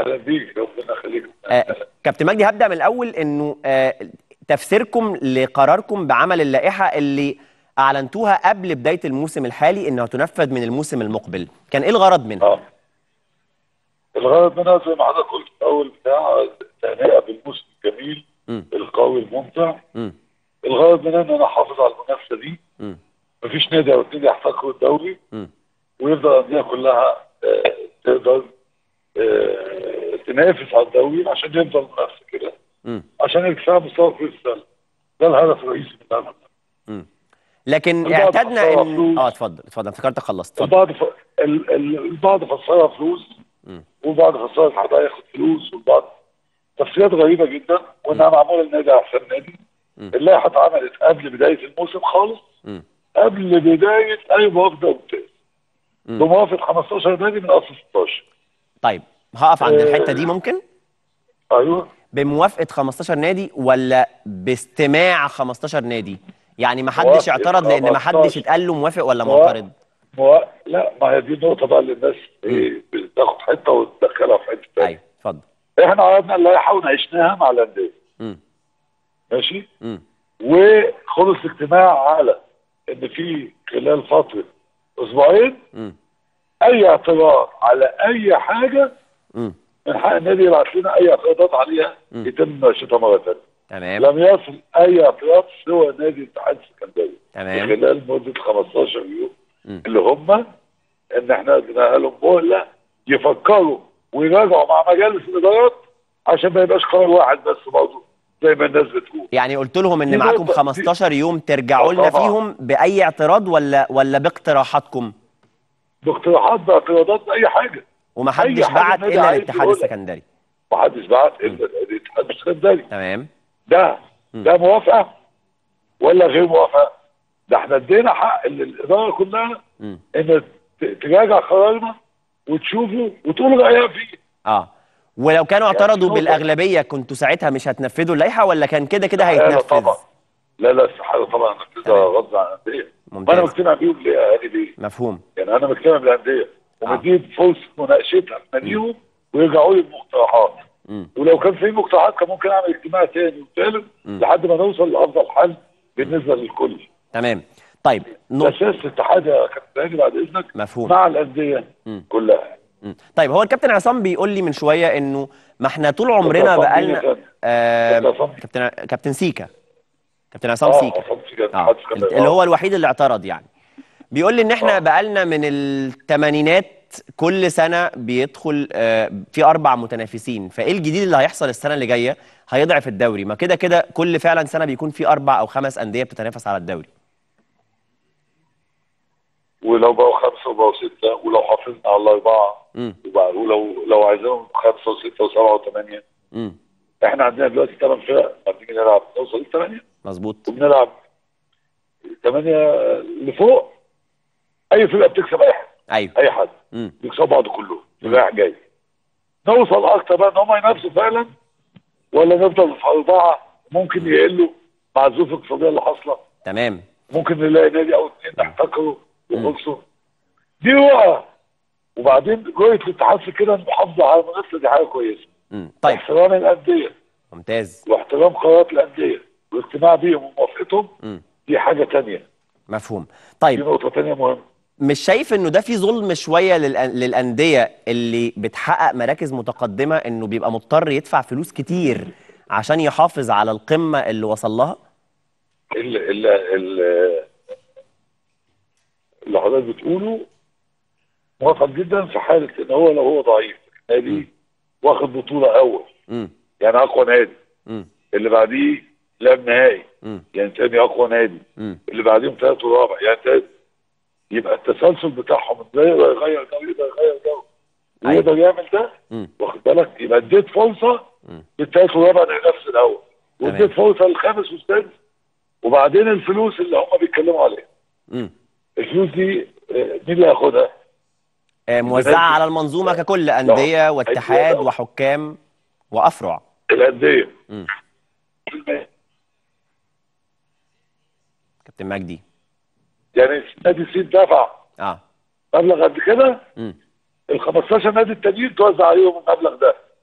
اهلا بيك ربنا يخليك آه، كابتن مجدي هبدأ من الأول إنه آه، تفسيركم لقراركم بعمل اللائحة اللي أعلنتوها قبل بداية الموسم الحالي إنها تنفذ من الموسم المقبل كان إيه الغرض منها؟ اه الغرض منها زي ما حضرتك قلت في الاول بتاع تهنئه بالموسم الجميل مم. القوي الممتع مم. الغرض منها ان انا احافظ على المنافسه دي مم. مفيش نادي او اتنين يحتكروا الدوري مم. ويفضل الانديه كلها آه، تقدر آه، تنافس على الدوري عشان يفضل منافسه كده مم. عشان ارتفاع مستوى كل سنه ده الهدف الرئيسي من العمل مم. لكن البعض اعتدنا فسرها إن فلوس. آه اتفضل اتفضل افتكرتك خلصت اتفضل البعض ف... ال... ال... البعض فسرها فلوس مم. والبعض فسرها حد هياخد فلوس والبعض تفسيرات غريبه جدا وانها معموله لنادي احسن نادي مم. اللائحه اتعملت قبل بدايه الموسم خالص مم. قبل بدايه اي موافقه ممتاز مم. بموافقه 15 نادي من اصل 16 طيب هقف عند آه. الحتة دي ممكن؟ ايوه بموافقة 15 نادي ولا باستماع 15 نادي؟ يعني ما حدش موافقة اعترض لأن ما حدش 15. اتقال له موافق ولا موافق. معترض؟ مو... لا ما هي دي النقطه بقى اللي الناس إيه بتاخد حته وتدخلها في حته تانية أيوه اتفضل احنا عرضنا اللائحه وناقشناها مع الانديه مم. ماشي مم. وخلص اجتماع على ان في خلال فتره اسبوعين مم. اي اعتراض على اي حاجه مم. من حق النادي يبعت لنا اي اعتراضات عليها مم. يتم مناقشتها مره ثانيه تمام لم يصل اي اعتراض سوى نادي الاتحاد السكندري تمام خلال مده 15 يوم مم. اللي هم ان احنا ادينا لهم مهله يفكروا ويراجعوا مع مجالس الادارات عشان ما يبقاش قرار واحد بس برضه زي ما الناس بتقول يعني قلت لهم ان دي معاكم نقطة- 15 يوم ترجعوا آه لنا طبعاً. فيهم باي اعتراض ولا ولا باقتراحاتكم باقتراحات باعتراضات باي حاجه ومحدش أي حاجة بعت النادي الا عايز الاتحاد يقولها. السكندري محدش بعت الا الاتحاد السكندري تمام ده مم. ده موافقه ولا غير موافقه؟ ده احنا ادينا حق ال- الاداره كلها مم. ان ت- تراجع قرارنا وتشوفه وتقول رايها فيه اه ولو كانوا يعني اعترضوا نقطة- بالاغلبيه كنتوا ساعتها مش هتنفذوا اللائحه ولا كان كده كده لا، لا هيتنفذ طبعا لا لا استحاله طبعا انفذها تمام. غصب عن الانديه وانا ممتاز مجتمع بيهم ليه يعني ليه؟ مفهوم يعني انا مجتمع بالانديه ومديت فرصه مناقشتها ليهم ويرجعوا لي بمقترحات مم. ولو كان في مقترحات كان ممكن اعمل اجتماع تاني وثالث مم. لحد ما نوصل لافضل حل بالنسبه للكل تمام طيب ده نقطة اساس الاتحاد يا كابتن هاني بعد اذنك مفهوم مع الانديه مم. كلها مم. طيب هو الكابتن عصام بيقول لي من شويه انه ما احنا طول عمرنا عصام مين بقالنا يا فندم؟ آه كابتن عصام؟ كابتن كابتن سيكا كابتن عصام اه سيكا عصام سيكا اه الاتحاد السكندري. اللي آه. هو الوحيد اللي اعترض يعني بيقول لي ان احنا آه. بقالنا من الثمانينات كل سنه بيدخل آه، في اربع متنافسين فايه الجديد اللي هيحصل السنه اللي جايه هيضعف الدوري ما كده كده كل فعلا سنه بيكون في اربع او خمس انديه بتتنافس على الدوري ولو بقوا خمسه وبقوا سته ولو حافظنا على الاربعه امم وبقى- ولو لو عايزينهم خمسه وسته وسبعه وثمانيه امم احنا عندنا دلوقتي ثمان فرق ما بنيجي نلعب نوصل لثمانيه مظبوط وبنلعب ثمانيه لفوق اي فرقه بتكسب اي حد ايوه اي حد امم بيكسبوا بعض كلهم مم. رايح جاي نوصل اكتر بقى ان هم ينافسوا فعلا ولا نفضل في اربعه ممكن يقلوا مع الظروف الاقتصاديه اللي حاصله تمام ممكن نلاقي نادي او اثنين نحتكروا وخلصوا دي بقى وبعدين رؤيه الاتحاد في كده المحافظه على المنافسه دي حاجه كويسه امم طيب احترام الانديه ممتاز واحترام قرارات الانديه والاجتماع بيهم وموافقتهم امم دي حاجه تانية مفهوم دي طيب نقطه تانية مهمه مش شايف انه ده في ظلم شويه للأن- للانديه اللي بتحقق مراكز متقدمه انه بيبقى مضطر يدفع فلوس كتير عشان يحافظ على القمه اللي وصل لها ال ال ال اللي حضرتك بتقوله موافق جدا في حاله ان هو لو هو ضعيف نادي واخد بطوله اول امم يعني اقوى نادي امم اللي بعديه لعب نهائي امم يعني تاني اقوى نادي امم اللي بعديهم ثالث ورابع يعني تالت يبقى التسلسل بتاعهم ازاي يقدر يغير ده ويقدر يغير ده أيوة. ويقدر يعمل ده امم واخد بالك يبقى اديت فرصه مم. للثالث والرابع انه ينافس الاول تمام. واديت فرصه للخامس والسادس وبعدين الفلوس اللي هم بيتكلموا عليها امم الفلوس دي آه، مين اللي هياخدها؟ آه، موزعه على المنظومه ككل انديه واتحاد أيوة. وحكام وافرع الانديه امم كابتن مجدي يعني نادي الصين دفع اه مبلغ قد كده امم ال 15 نادي التانيين توزع عليهم المبلغ ده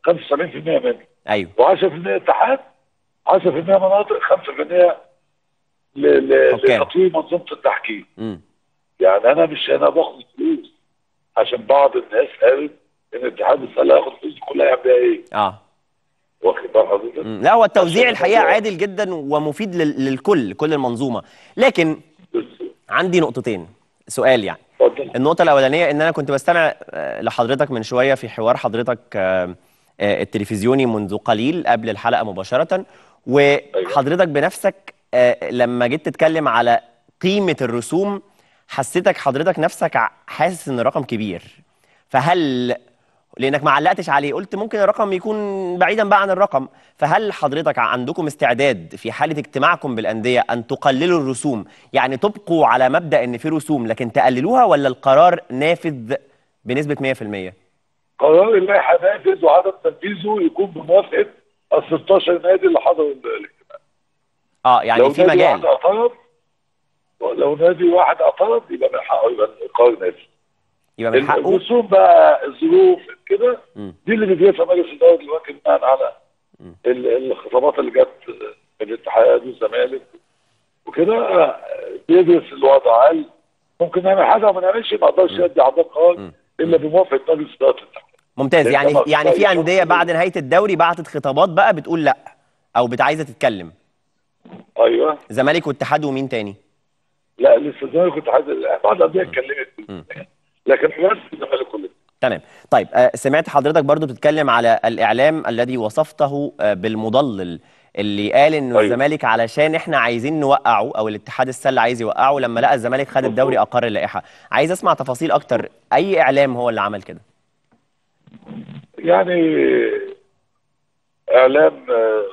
75% منه ايوه و10% اتحاد 10% مناطق 5% ل- ل- حكام. لتطوير منظومه التحكيم امم يعني انا مش انا باخد فلوس عشان بعض الناس قالت ان اتحاد السله ياخد فلوس كلها يعمل بيها ايه؟ اه واخد بال حضرتك؟ مم. لا هو التوزيع عشان الحقيقه الموضوع. عادل جدا ومفيد لل- للكل كل المنظومه لكن بس عندي نقطتين سؤال يعني اتفضل النقطة الأولانية إن أنا كنت بستمع آه، لحضرتك من شوية في حوار حضرتك آه، آه، التلفزيوني منذ قليل قبل الحلقة مباشرة وحضرتك بنفسك آه، لما جيت تتكلم على قيمة الرسوم حسيتك حضرتك نفسك ع- حاسس إن الرقم كبير فهل لأنك ما علقتش عليه قلت ممكن الرقم يكون بعيدا بقى عن الرقم فهل حضرتك عندكم استعداد في حالة اجتماعكم بالأندية أن تقللوا الرسوم يعني تبقوا على مبدأ إن في رسوم لكن تقللوها ولا القرار نافذ بنسبة 100%؟ قرار اللائحه نافذ وعدم تنفيذه يكون بموافقه ال 16 نادي اللي حضروا الاجتماع اه يعني لو في نادي مجال واحد اعترض لو نادي واحد اعترض يبقى من حقه يبقى القرار نافذ يبقى من حقه الرسوم بقى الظروف كده مم. دي اللي بيدرسها مجلس الاداره دلوقتي بناء على ال- الخطابات اللي جت من الاتحاد والزمالك وكده آه، بيدرس الوضع هل ممكن نعمل حاجه وما نعملش ما اقدرش ادي عدد قرار الا بموافقه مجلس اداره الاتحاد ممتاز لأن يعني طبعاً يعني في رأي أندية شخصي. بعد نهاية الدوري بعتت خطابات بقى بتقول لا أو بت عايزة تتكلم ايوه زمالك واتحاد ومين تاني؟ لا لسه الزمالك والاتحاد بعض الانديه اتكلمت لكن بس الزمالك كله تمام طيب آه، سمعت حضرتك برضو بتتكلم على الإعلام الذي وصفته آه، بالمضلل اللي قال إنه أيوة. الزمالك علشان إحنا عايزين نوقعه أو الاتحاد السلة عايز يوقعه لما لقى الزمالك خد الدوري أقر اللائحة عايز أسمع تفاصيل أكتر أي إعلام هو اللي عمل كده يعني اعلام آه،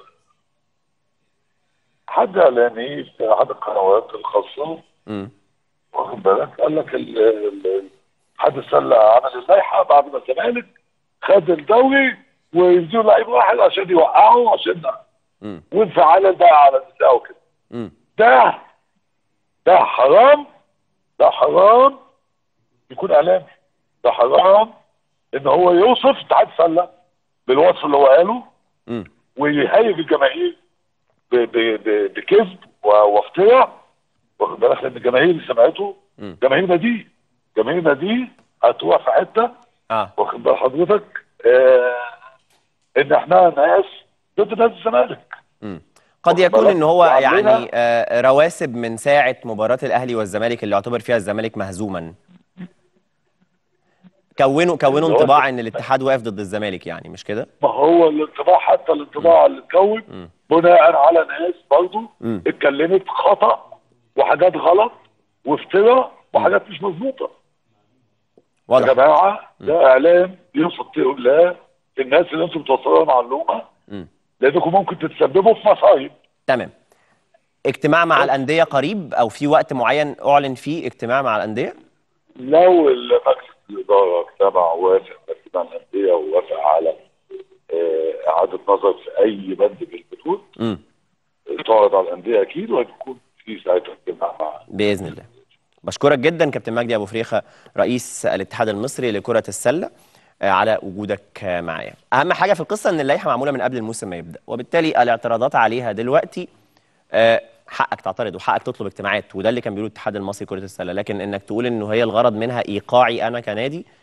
حد اعلامي في احد القنوات الخاصه امم واخد بالك قال لك ال- ال- اتحاد السله عمل اللائحه بعد ما الزمالك خد الدوري ويديله لعيب واحد عشان يوقعه عشان امم وانفعالا بقى على النساء وكده امم ده ده حرام ده حرام يكون اعلامي ده حرام ان هو يوصف اتحاد السله بالوصف اللي هو قاله امم ويهيج الجماهير ب- ب- ب- بكذب و- وافتراء واخد بالك لان الجماهير اللي سمعته مم. جماهيرنا دي جماهيرنا دي هتروح في حته اه واخد بال حضرتك آه ان احنا ناس ضد نادي الزمالك مم. قد واخد يكون بالك؟ ان هو وعندنا- يعني آه، رواسب من ساعه مباراه الاهلي والزمالك اللي يعتبر فيها الزمالك مهزوما كونوا كونوا اللي هو انطباع ان الاتحاد واقف ضد الزمالك يعني مش كده ما هو الانطباع حتى الانطباع اللي اتكون بناء على ناس برضه مم. اتكلمت خطا وحاجات غلط وافتراء وحاجات مش مظبوطه يا واضح جماعه ده اعلام يوصف اتقوا الله الناس اللي انتم بتوصلوا لها معلومه مم. لانكم ممكن تتسببوا في مصايب تمام اجتماع مع الانديه قريب او في وقت معين اعلن فيه اجتماع مع الانديه لو مجلس الاداره اجتمع ووافق مجلس الانديه ووافق على آه، اعاده نظر في اي بند من البنود امم تعرض على الانديه اكيد وهيكون في ساعتها اجتماع مع باذن الله بشكرك جدا كابتن مجدي ابو فريخه رئيس الاتحاد المصري لكره السله آه، على وجودك آه، معايا اهم حاجه في القصه ان اللائحه معموله من قبل الموسم ما يبدا وبالتالي الاعتراضات عليها دلوقتي آه، حقك تعترض وحقك تطلب اجتماعات وده اللي كان بيقوله الاتحاد المصري لكره السله لكن انك تقول انه هي الغرض منها ايقاعي انا كنادي